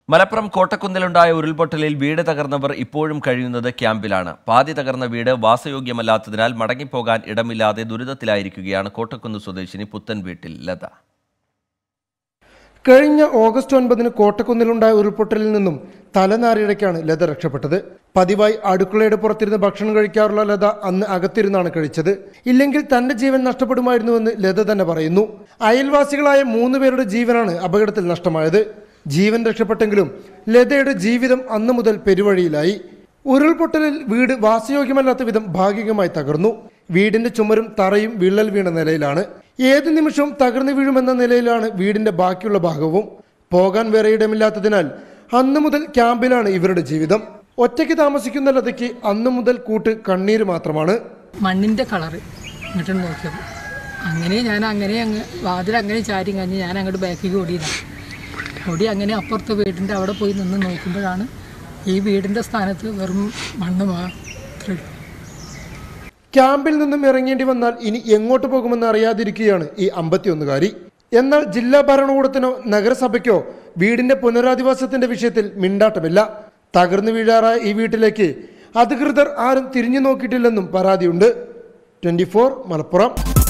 മലപ്പുറം കോട്ടക്കുന്നിലുണ്ടായ ഉരുൾപൊട്ടലിൽ വീട് തകർന്നവർ ഇപ്പോഴും കഴിയുന്നത് ക്യാമ്പിലാണ് പാതി തകർന്ന വീട് വാസയോഗ്യമല്ലാത്തതിനാൽ മടങ്ങിപ്പോകാൻ ഇടമില്ലാതെ ദുരിതത്തിലായിരിക്കുകയാണ് കോട്ടക്കുന്ന് സ്വദേശിനി പുത്തൻ വീട്ടിൽ ലത കഴിഞ്ഞ ഓഗസ്റ്റ് ഒൻപതിന് കോട്ടക്കുന്നിലുണ്ടായ ഉരുൾപൊട്ടലിൽ നിന്നും തലനാരിഴയ്ക്കാണ് ലത രക്ഷപ്പെട്ടത് പതിവായി അടുക്കളയുടെ പുറത്തിരുന്ന് ഭക്ഷണം കഴിക്കാറുള്ള ലത അന്ന് അകത്തിരുന്നാണ് കഴിച്ചത് ഇല്ലെങ്കിൽ തന്റെ ജീവൻ നഷ്ടപ്പെടുമായിരുന്നുവെന്ന് ലത തന്നെ പറയുന്നു അയൽവാസികളായ മൂന്ന് പേരുടെ ജീവനാണ് അപകടത്തിൽ നഷ്ടമായത് ജീവൻ രക്ഷപ്പെട്ടെങ്കിലും ലതയുടെ ജീവിതം അന്നു മുതൽ പെരുവഴിയിലായി ഉരുൾപൊട്ടലിൽ വീട് വാസയോഗ്യമല്ലാത്ത വിധം ഭാഗികമായി തകർന്നു വീടിന്റെ ചുമരും തറയും വിള്ളൽ വീണ നിലയിലാണ് ഏത് നിമിഷവും തകർന്നു വീഴുമെന്ന നിലയിലാണ് വീടിന്റെ ബാക്കിയുള്ള ഭാഗവും പോകാൻ വേറെ ഇടമില്ലാത്തതിനാൽ അന്നു മുതൽ ക്യാമ്പിലാണ് ഇവരുടെ ജീവിതം ഒറ്റയ്ക്ക് താമസിക്കുന്ന ലതയ്ക്ക് അന്നു മുതൽ കൂട്ട് കണ്ണീര് മാത്രമാണ് മണ്ണിൻ്റെ കളറ് ഇങ്ങോട്ട് നോക്കിയത് അങ്ങനെ ഞാൻ അങ്ങനെ അങ്ങ് വാതിൽ അങ്ങനെ ചാരി കഴിഞ്ഞ് ഞാൻ അങ്ങോട്ട് ബാക്കിലേക്ക് ഓടിയതാണ് ഓടി അങ്ങനെ അപ്പുറത്തെ വീടിൻ്റെ അവിടെ പോയി നിന്ന് നോക്കുമ്പോഴാണ് ഈ വീടിൻ്റെ സ്ഥാനത്ത് വെറും മണ്ണ് മാത്രമേ ഉള്ളൂ. ക്യാമ്പിൽ നിന്നും ഇറങ്ങേണ്ടി വന്നാൽ ഇനി എങ്ങോട്ട് പോകുമെന്ന് അറിയാതിരിക്കുകയാണ് ഈ അമ്പത്തിയൊന്നുകാരി എന്നാൽ ജില്ലാ ഭരണകൂടത്തിനോ നഗരസഭയ്ക്കോ വീടിന്റെ പുനരധിവാസത്തിന്റെ വിഷയത്തിൽ മിണ്ടാട്ടമില്ല തകർന്നു വീഴാറായ ഈ വീട്ടിലേക്ക് അധികൃതർ ആരും തിരിഞ്ഞു നോക്കിയിട്ടില്ലെന്നും പരാതിയുണ്ട് ട്വന്റി മലപ്പുറം